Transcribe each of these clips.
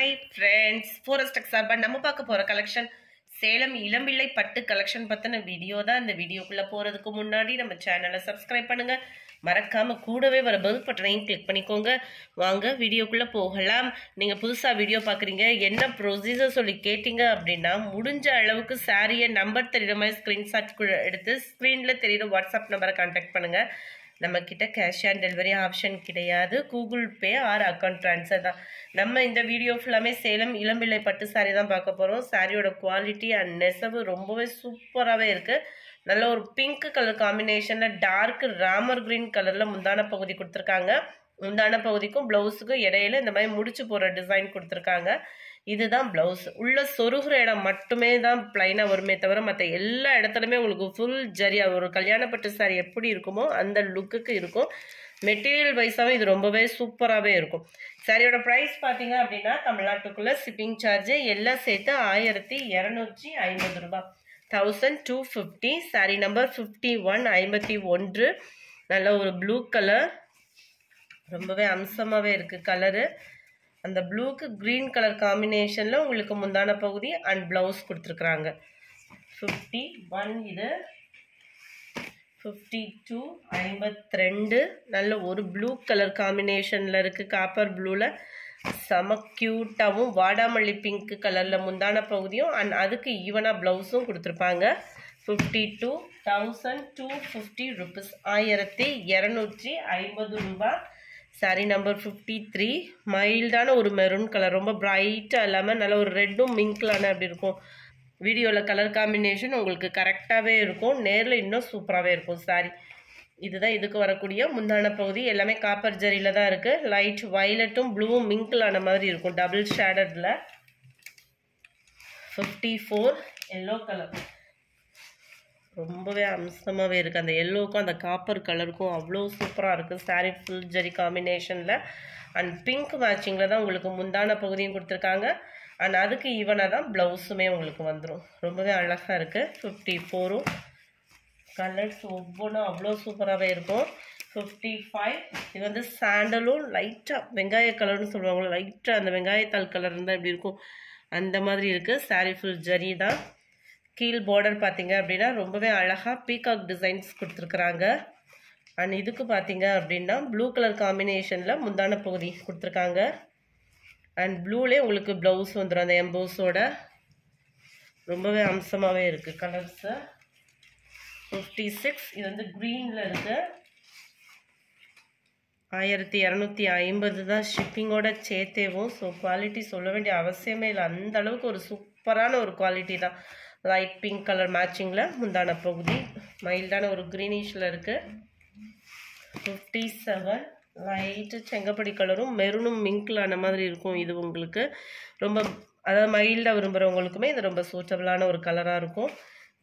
hi friends forest சார்பா நம்ம பார்க்க போகிற கலெக்ஷன் சேலம் இளம்பிள்ளை பட்டு கலெக்ஷன் பற்றின வீடியோ தான் இந்த வீடியோக்குள்ளே போகிறதுக்கு முன்னாடி நம்ம சேனலை சப்ஸ்கிரைப் பண்ணுங்கள் மறக்காமல் கூடவே வர பெல் பட்டனையும் கிளிக் பண்ணிக்கோங்க வாங்க வீடியோக்குள்ளே போகலாம் நீங்கள் புதுசாக வீடியோ பார்க்குறீங்க என்ன ப்ரொசீஜர் சொல்லி கேட்டிங்க அப்படின்னா முடிஞ்ச அளவுக்கு சாரியை நம்பர் தெரியுற மாதிரி ஸ்க்ரீன்ஷாட் எடுத்து ஸ்க்ரீனில் தெரியுற வாட்ஸ்அப் நம்பரை கான்டாக்ட் பண்ணுங்கள் நம்ம கிட்ட கேஷ் ஆன் டெலிவரி ஆப்ஷன் கிடையாது Google Pay or account transfer தான் நம்ம இந்த வீடியோ ஃபுல்லாமே சேலம் இளம்பிள்ளை பட்டு சாரி தான் பார்க்க போகிறோம் சாரியோட குவாலிட்டி அண்ட் நெசவு ரொம்பவே சூப்பராகவே இருக்குது நல்ல ஒரு பிங்க் கலர் காம்பினேஷனில் டார்க் ராமர் கிரீன் கலரில் முந்தான பகுதி கொடுத்துருக்காங்க முந்தான பகுதிக்கும் ப்ளவுஸுக்கும் இடையில இந்த மாதிரி முடிச்சு போகிற டிசைன் கொடுத்துருக்காங்க இதுதான் ப்ளவுஸ் உள்ள சொருகிற இடம் மட்டுமே தான் பிளைனாக வருமே தவிர மற்ற எல்லா இடத்துலையுமே உங்களுக்கு ஃபுல் ஜரியா ஒரு கல்யாணப்பட்டு சாரி எப்படி இருக்குமோ அந்த லுக்குக்கு இருக்கும் மெட்டீரியல் வைஸாகவும் இது ரொம்பவே சூப்பராகவே இருக்கும் சாரியோட ப்ரைஸ் பார்த்தீங்க அப்படின்னா தமிழ்நாட்டுக்குள்ளே ஷிப்பிங் சார்ஜ் எல்லாம் சேர்த்து ஆயிரத்தி இரநூற்றி ஐம்பது ரூபாய் thousand two fifty sari number fifty one ஐம்பத்தி ஒன்று நல்ல ஒரு ப்ளூ கலர் ரொம்பவே அம்சமாகவே இருக்குது கலரு அந்த ப்ளூக்கு க்ரீன் கலர் காம்பினேஷனில் உங்களுக்கு முந்தான பகுதி அண்ட் ப்ளவுஸ் கொடுத்துருக்குறாங்க ஃபிஃப்டி ஒன் இது ஃபிஃப்டி டூ ஐம்பத்திரெண்டு நல்ல ஒரு ப்ளூ கலர் காம்பினேஷனில் இருக்குது காப்பர் ப்ளூவில் செம க்யூட்டாகவும் வாடாமல்லி பிங்க் கலரில் முந்தான பகுதியும் அண்ட் அதுக்கு ஈவனாக ப்ளவுஸும் கொடுத்துருப்பாங்க fifty two thousand two fifty rupees ஆயிரத்தி இரநூற்றி ஐம்பது ரூபா சாரி நம்பர் ஃபிஃப்டி த்ரீ மைல்டான ஒரு மெரூன் கலர் ரொம்ப பிரைட்டாக இல்லாமல் நல்ல ஒரு ரெட்டும் மிங்க்லான அப்படி இருக்கும் வீடியோவில் கலர் காம்பினேஷன் உங்களுக்கு கரெக்டாகவே இருக்கும் நேரில் இன்னும் சூப்பராகவே இருக்கும் சாரி இதுதான் இதுக்கு வரக்கூடிய முந்தான பகுதி எல்லாமே காப்பர் ஜரியில் தான் இருக்குது லைட் வயலட்டும் ப்ளூவும் மிங்கிளான மாதிரி இருக்கும் டபுள் ஷேடடில் ஃபிஃப்டி ஃபோர் எல்லோ கலர் ரொம்பவே அம்சமாகவே இருக்குது அந்த எல்லோவுக்கும் அந்த காப்பர் கலருக்கும் அவ்வளோ சூப்பராக இருக்குது சாரீ ஃபுல் ஜரி காம்பினேஷனில் அண்ட் பிங்க் மேட்சிங்கில் தான் உங்களுக்கு முந்தான பகுதியும் கொடுத்துருக்காங்க அண்ட் அதுக்கு ஈவனாக தான் ப்ளவுஸுமே உங்களுக்கு வந்துடும் ரொம்பவே அழகாக இருக்குது ஃபிஃப்டி ஃபோரும் கலர்ஸ் ஒவ்வொன்றும் அவ்வளோ சூப்பராகவே இருக்கும் ஃபிஃப்டி ஃபைவ் இது வந்து சாண்டலும் லைட்டாக வெங்காய கலர்னு சொல்லுவாங்களோ லைட்டாக அந்த வெங்காயத்தாள் கலர் இருந்தால் எப்படி இருக்கும் அந்த மாதிரி இருக்குது சாரீ ஃபுல் ஜரி தான் கீழ் பார்டர் பார்த்தீங்க அப்படின்னா ரொம்பவே அழகாக பீகாக் டிசைன்ஸ் கொடுத்துருக்குறாங்க அண்ட் இதுக்கு பார்த்தீங்க அப்படின்னா ப்ளூ கலர் காம்பினேஷனில் முந்தான பகுதி கொடுத்துருக்காங்க அண்ட் ப்ளூலே உங்களுக்கு ப்ளவுஸ் வந்துடும் அந்த எம்போஸோட ரொம்பவே அம்சமாகவே இருக்குது கலர்ஸு ஃபிஃப்டி சிக்ஸ் இது வந்து க்ரீனில் இருக்குது ஆயிரத்தி இரநூத்தி ஐம்பது தான் ஷிப்பிங்கோட சேர்த்தேவும் ஸோ குவாலிட்டி சொல்ல வேண்டிய அவசியமே இல்லை அந்த அளவுக்கு ஒரு சூப்பரான ஒரு குவாலிட்டி தான் லைட் பிங்க் கலர் மேட்சிங்கில் முந்தான பகுதி மைல்டான ஒரு க்ரீனிஷில் இருக்குது ஃபிஃப்டி செவன் லைட்டு செங்கப்படி கலரும் மெரூனும் மிங்கிளான மாதிரி இருக்கும் இது உங்களுக்கு ரொம்ப அதாவது மைல்டாக விரும்புகிறவங்களுக்குமே இது ரொம்ப சூட்டபிளான ஒரு கலராக இருக்கும்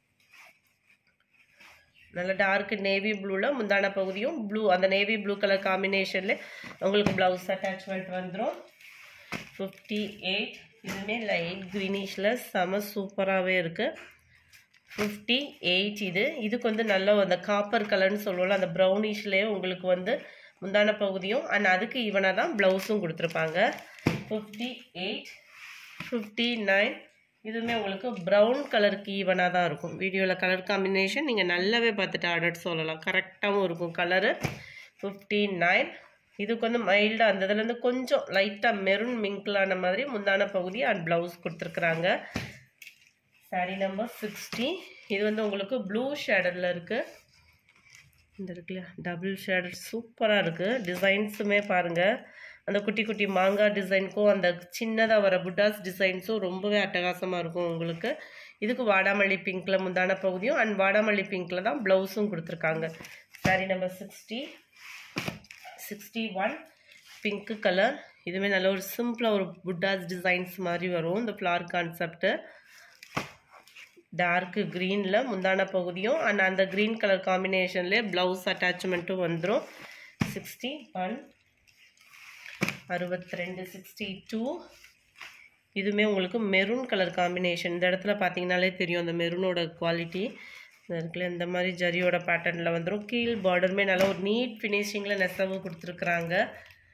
நல்ல டார்க் நேவி ப்ளூவில் முந்தான பகுதியும் ப்ளூ அந்த நேவி ப்ளூ கலர் காம்பினேஷனில் உங்களுக்கு ப்ளவுஸ் அட்டாச்மெண்ட் வந்துடும் ஃபிஃப்டி எயிட் இதுவுமே லைட் க்ரீனிஷில் செம சூப்பராகவே இருக்குது ஃபிஃப்டி எயிட் இது இதுக்கு வந்து நல்ல அந்த காப்பர் கலர்னு சொல்லுவோம்ல அந்த ப்ரௌனிஷ்லேயே உங்களுக்கு வந்து முந்தான பகுதியும் அண்ட் அதுக்கு ஈவனாக தான் ப்ளவுஸும் கொடுத்துருப்பாங்க ஃபிஃப்டி எயிட் ஃபிஃப்டி நைன் இதுவுமே உங்களுக்கு ப்ரௌன் கலருக்கு ஈவனாக தான் இருக்கும் வீடியோவில் கலர் காம்பினேஷன் நீங்கள் நல்லாவே பார்த்துட்டு ஆர்டர் சொல்லலாம் கரெக்டாகவும் இருக்கும் கலரு ஃபிஃப்டி நைன் இதுக்கு வந்து மைல்டாக அந்த இதுலேருந்து கொஞ்சம் லைட்டாக மெரூன் மிங்கிளான மாதிரி முந்தான பகுதி அண்ட் ப்ளவுஸ் கொடுத்துருக்குறாங்க சாரி நம்பர் சிக்ஸ்டி இது வந்து உங்களுக்கு ப்ளூ ஷேடரில் இருக்குது இந்த இருக்குல்ல டபுள் ஷேடர் சூப்பராக இருக்குது டிசைன்ஸுமே பாருங்கள் அந்த குட்டி குட்டி மாங்காய் டிசைனுக்கும் அந்த சின்னதாக வர புட்டாஸ் டிசைன்ஸும் ரொம்பவே அட்டகாசமாக இருக்கும் உங்களுக்கு இதுக்கு வாடாமல்லி பிங்க்கில் முந்தான பகுதியும் அண்ட் வாடாமல்லி பிங்க்கில் தான் ப்ளவுஸும் கொடுத்துருக்காங்க sari number sixty sixty one pink colour இதுவுமே நல்ல ஒரு சிம்பிளாக ஒரு புட்டாஸ் டிசைன்ஸ் மாதிரி வரும் இந்த ஃப்ளார் கான்செப்ட்டு டார்க்கு க்ரீனில் முந்தான பகுதியும் அண்ட் அந்த க்ரீன் கலர் காம்பினேஷன்லேயே ப்ளவுஸ் அட்டாச்மெண்ட்டும் வந்துடும் சிக்ஸ்டி ஒன் அறுபத்தி ரெண்டு சிக்ஸ்டி டூ இதுவுமே உங்களுக்கு மெரூன் கலர் காம்பினேஷன் இந்த இடத்துல பார்த்தீங்கனாலே தெரியும் அந்த மெரூனோட குவாலிட்டி இருக்குல்ல இந்த மாதிரி ஜரியோட பேட்டர்னில் வந்துடும் கீழ் பார்டருமே நல்ல ஒரு நீட் ஃபினிஷிங்கில் நெசவு கொடுத்துருக்குறாங்க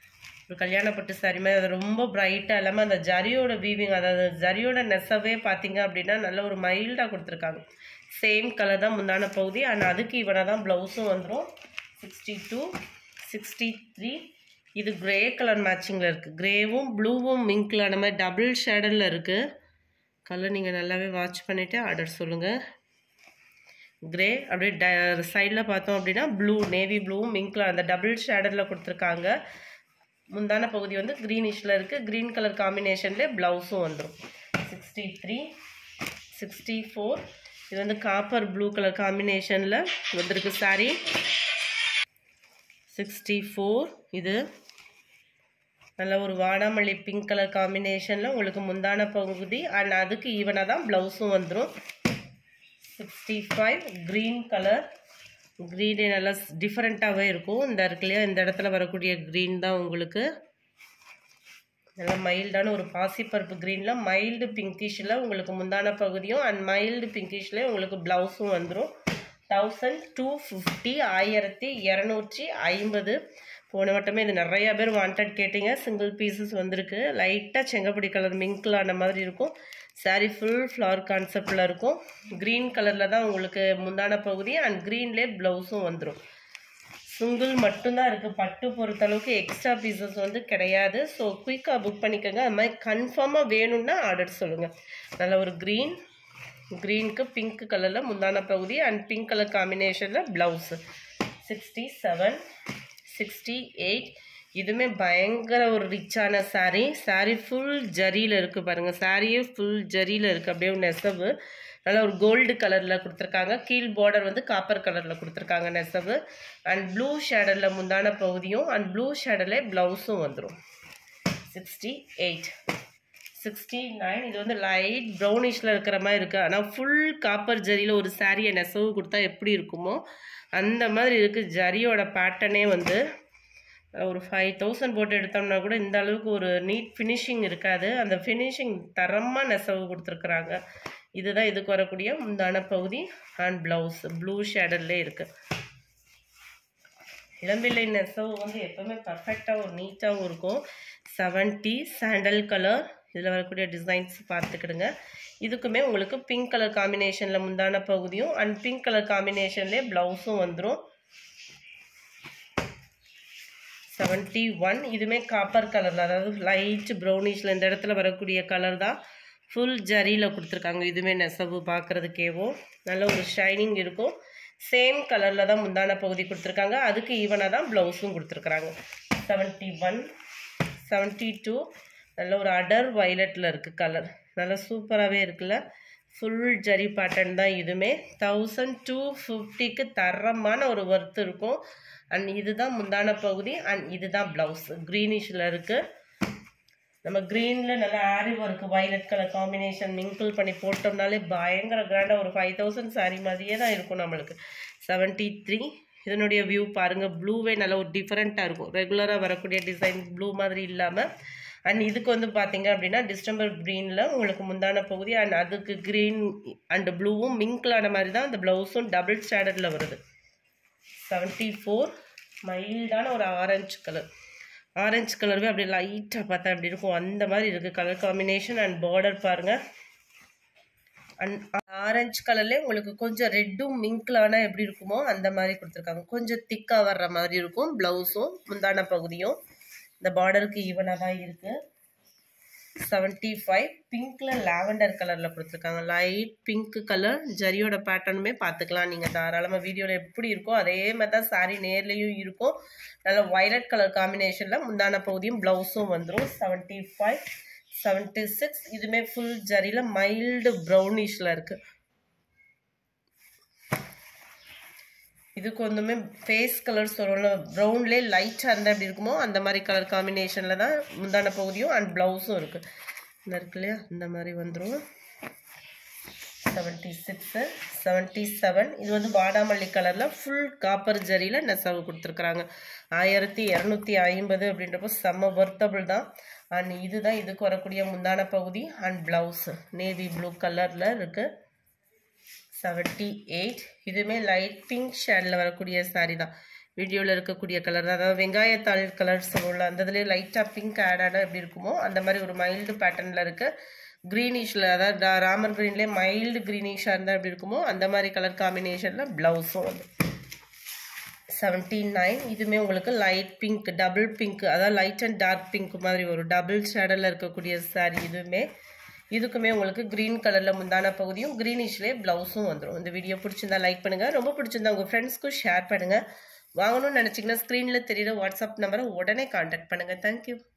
ஒரு கல்யாணப்பட்டு saree மாதிரி அது ரொம்ப பிரைட்டாக இல்லாமல் அந்த ஜரியோட வீவிங் அதாவது ஜரியோட நெசவே பார்த்தீங்க அப்படின்னா நல்ல ஒரு மைல்டாக கொடுத்துருக்காங்க சேம் கலர் தான் முந்தான பகுதி அண்ட் அதுக்கு இவனாக தான் ப்ளவுஸும் வந்துடும் சிக்ஸ்டி டூ சிக்ஸ்டி த்ரீ இது கிரே கலர் மேட்சிங்கில் இருக்குது கிரேவும் ப்ளூவும் மிங்க்லான மாதிரி டபுள் ஷேடரில் இருக்குது கலர் நீங்கள் நல்லாவே வாட்ச் பண்ணிவிட்டு ஆர்டர் சொல்லுங்கள் கிரே அப்படியே ட சைடில் பார்த்தோம் அப்படின்னா ப்ளூ நேவி ப்ளூவும் மிங்க்ல அந்த டபுள் ஷேடரில் கொடுத்துருக்காங்க முந்தான பகுதி வந்து க்ரீனிஷில் இருக்குது க்ரீன் கலர் காம்பினேஷன்லேயே ப்ளவுஸும் வந்துடும் சிக்ஸ்டி த்ரீ சிக்ஸ்டி ஃபோர் இது வந்து காப்பர் ப்ளூ கலர் காம்பினேஷனில் வந்திருக்கு சாரீ சிக்ஸ்டி ஃபோர் இது நல்ல ஒரு வாடாமல்லி பிங்க் கலர் காம்பினேஷனில் உங்களுக்கு முந்தான பகுதி அண்ட் அதுக்கு ஈவனாக தான் ப்ளவுஸும் வந்துடும் சிக்ஸ்டி ஃபைவ் க்ரீன் கலர் க்ரீனே நல்லா டிஃப்ரெண்ட்டாகவே இருக்கும் இந்த இருக்கு இல்லையா இந்த இடத்துல வரக்கூடிய க்ரீன் தான் உங்களுக்கு நல்லா மைல்டான ஒரு பாசிப்பருப்பு க்ரீனில் மைல்டு பிங்கிஷில் உங்களுக்கு முந்தான பகுதியும் அண்ட் மைல்டு பிங்கிஷில் உங்களுக்கு ப்ளவுஸும் வந்துடும் தௌசண்ட் டூ ஃபிஃப்டி ஆயிரத்தி இரநூற்றி ஐம்பது போன வட்டமே இது நிறையா பேர் வாண்டட் கேட்டிங்க சிங்கிள் பீசஸ் வந்திருக்கு லைட்டாக செங்கப்படி கலர் மிங்க்கில் அந்த மாதிரி இருக்கும் சாரீ ஃபுல் ஃப்ளவர் கான்செப்டில் இருக்கும் க்ரீன் கலரில் தான் உங்களுக்கு முந்தான பகுதி அண்ட் க்ரீன்லேயே ப்ளவுஸும் வந்துடும் சிங்கிள் மட்டும்தான் இருக்குது பட்டு பொறுத்தளவுக்கு எக்ஸ்ட்ரா பீசஸ் வந்து கிடையாது ஸோ குயிக்காக புக் பண்ணிக்கோங்க அது மாதிரி கன்ஃபார்மாக வேணும்னா ஆர்டர் சொல்லுங்கள் நல்ல ஒரு க்ரீன் க்ரீனுக்கு பிங்க் கலரில் முந்தான பகுதி அண்ட் பிங்க் கலர் காம்பினேஷனில் blouse sixty seven sixty eight இதுவுமே பயங்கர ஒரு ரிச்சான saree saree ஃபுல் ஜரியில் இருக்குது பாருங்கள் சாரியே ஃபுல் ஜரியில் இருக்குது அப்படியே ஒரு நெசவு நல்ல ஒரு கோல்டு கலரில் கொடுத்துருக்காங்க கீழ் பார்டர் வந்து காப்பர் கலரில் கொடுத்துருக்காங்க நெசவு அண்ட் ப்ளூ ஷேடரில் முந்தான பகுதியும் அண்ட் ப்ளூ ஷேடரில் ப்ளவுஸும் வந்துடும் சிக்ஸ்டி எயிட் சிக்ஸ்டி நைன் இது வந்து லைட் ப்ரௌனிஷில் இருக்கிற மாதிரி இருக்குது ஆனால் ஃபுல் காப்பர் ஜரியில் ஒரு சாரியை நெசவு கொடுத்தா எப்படி இருக்குமோ அந்த மாதிரி இருக்குது ஜரியோட பேட்டர்னே வந்து ஒரு ஃபைவ் தௌசண்ட் போட்டு எடுத்தோம்னா கூட இந்த அளவுக்கு ஒரு நீட் ஃபினிஷிங் இருக்காது அந்த ஃபினிஷிங் தரமாக நெசவு கொடுத்துருக்குறாங்க இதுதான் இதுக்கு வரக்கூடிய முந்தான பகுதி அண்ட் ப்ளவுஸ் ப்ளூ ஷேடர்லேயே இருக்குது இளம்பிள்ளை நெசவு வந்து எப்போவுமே பர்ஃபெக்டாக ஒரு நீட்டாகவும் இருக்கும் செவன்ட்டி சாண்டல் கலர் இதில் வரக்கூடிய டிசைன்ஸ் பார்த்துக்கிடுங்க இதுக்குமே உங்களுக்கு பிங்க் கலர் காம்பினேஷனில் முந்தான பகுதியும் அண்ட் பிங்க் கலர் காம்பினேஷன்லேயே ப்ளவுஸும் வந்துடும் செவன்ட்டி ஒன் இதுவுமே காப்பர் கலரில் அதாவது லைட் ப்ரௌனிஷில் இந்த இடத்துல வரக்கூடிய கலர் தான் ஃபுல் ஜரியில் கொடுத்துருக்காங்க இதுவுமே நெசவு பார்க்குறதுக்கேவும் நல்ல ஒரு ஷைனிங் இருக்கும் சேம் கலரில் தான் முந்தான பகுதி கொடுத்துருக்காங்க அதுக்கு ஈவனாக தான் ப்ளவுஸும் கொடுத்துருக்குறாங்க செவன்ட்டி ஒன் செவன்ட்டி டூ நல்ல ஒரு அடர் வயலட்டில் இருக்குது கலர் நல்லா சூப்பராகவே இருக்குல்ல ஃபுல் ஜரி பேட்டர்ன் தான் இதுவுமே தௌசண்ட் டூ ஃபிஃப்டிக்கு தரமான ஒரு ஒர்த் இருக்கும் அண்ட் இதுதான் முந்தான பகுதி அண்ட் இதுதான் ப்ளவுஸ் க்ரீனிஷில் இருக்குது நம்ம க்ரீனில் நல்லா aari work violet colour combination mingle பண்ணி போட்டோம்னாலே பயங்கர கிராண்டாக ஒரு ஃபைவ் தௌசண்ட் சாரீ மாதிரியே தான் இருக்கும் நம்மளுக்கு செவன்ட்டி த்ரீ இதனுடைய வியூ பாருங்கள் ப்ளூவே நல்ல ஒரு டிஃப்ரெண்ட்டாக இருக்கும் ரெகுலராக வரக்கூடிய டிசைன் ப்ளூ மாதிரி இல்லாமல் அண்ட் இதுக்கு வந்து பார்த்தீங்க அப்படின்னா டிஸ்டம்பர் க்ரீனில் உங்களுக்கு முந்தான பகுதி அண்ட் அதுக்கு க்ரீன் அண்ட் ப்ளூவும் மிங்க்லான மாதிரி தான் அந்த ப்ளவுஸும் டபுள் ஸ்டாண்டர்டில் வருது செவன்ட்டி ஃபோர் மைல்டான ஒரு ஆரஞ்சு கலர் ஆரஞ்சு கலருமே அப்படியே லைட்டாக பார்த்தா அப்படி இருக்கும் அந்த மாதிரி இருக்குது கலர் காம்பினேஷன் அண்ட் பார்டர் பாருங்கள் அண்ட் ஆரஞ்சு கலர்லேயே உங்களுக்கு கொஞ்சம் ரெட்டும் மிங்க்லான எப்படி இருக்குமோ அந்த மாதிரி கொடுத்துருக்காங்க கொஞ்சம் திக்காக வர்ற மாதிரி இருக்கும் ப்ளவுஸும் முந்தான பகுதியும் இந்த பார்டருக்கு ஈவனாக தான் இருக்குது செவன்ட்டி ஃபைவ் பிங்க்கில் லாவெண்டர் கலரில் கொடுத்துருக்காங்க லைட் பிங்க் கலர் ஜரியோட பேட்டர்னுமே பார்த்துக்கலாம் நீங்கள் தாராளமாக வீடியோவில் எப்படி இருக்கோ அதே மாதிரி தான் சாரீ நேர்லேயும் இருக்கும் நல்ல வயலட் கலர் காம்பினேஷனில் முந்தான பகுதியும் ப்ளவுஸும் வந்துடும் செவன்ட்டி ஃபைவ் செவன்ட்டி சிக்ஸ் இதுவுமே ஃபுல் ஜரியில் மைல்டு ப்ரௌனிஷில் இருக்குது இதுக்கு வந்துமே ஃபேஸ் கலர் சொல்லல ப்ரௌன்லேயே லைட்டாக இருந்தால் எப்படி இருக்குமோ அந்த மாதிரி கலர் காம்பினேஷனில் தான் முந்தான பகுதியும் அண்ட் ப்ளவுஸும் இருக்குது இந்த இருக்கு இல்லையா இந்த மாதிரி வந்துடும் செவன்ட்டி சிக்ஸு செவன்ட்டி செவன் இது வந்து வாடாமல்லி கலரில் ஃபுல் காப்பர் ஜரியில் நெசவு கொடுத்துருக்குறாங்க ஆயிரத்தி இரநூத்தி ஐம்பது அப்படின்றப்போ செம்ம ஒர்த்தபிள் தான் அண்ட் இதுதான் இதுக்கு வரக்கூடிய முந்தான பகுதி அண்ட் ப்ளவுஸு நேவி ப்ளூ கலரில் இருக்குது செவன்ட்டி எயிட் இதுவுமே லைட் பிங்க் ஷேடில் வரக்கூடிய சாரீ தான் வீடியோவில் இருக்கக்கூடிய கலர் தான் அதாவது வெங்காயத்தாள் கலர் சொல்லுவோம்ல அந்த இதுலேயே லைட்டாக பிங்க் ஆடான எப்படி இருக்குமோ அந்த மாதிரி ஒரு மைல்டு பேட்டர்னில் இருக்க க்ரீனிஷில் அதாவது டா- ராமர் க்ரீன்லேயே மைல்டு க்ரீனிஷாக இருந்தால் எப்படி இருக்குமோ அந்த மாதிரி கலர் காம்பினேஷனில் ப்ளவுஸும் வந்து செவன்டீன் நைன் இதுவுமே உங்களுக்கு லைட் பிங்க் டபுள் பிங்க் அதாவது லைட் அண்ட் டார்க் பிங்க் மாதிரி ஒரு டபுள் ஷேடலில் இருக்கக்கூடிய saree இதுவுமே இதுக்குமே உங்களுக்கு க்ரீன் கலரில் முந்தான பகுதியும் க்ரீனிஷ்லேயே ப்ளவுஸும் வந்துடும் இந்த வீடியோ பிடிச்சிருந்தா லைக் பண்ணுங்கள் ரொம்ப பிடிச்சிருந்தா உங்கள் ஃப்ரெண்ட்ஸ்க்கும் ஷேர் பண்ணுங்கள் வாங்கணும்னு நினச்சிங்கன்னா ஸ்க்ரீனில் தெரியுற வாட்ஸ்அப் நம்பரை உடனே காண்டாக்ட் பண்ணுங்கள் தேங்க்யூ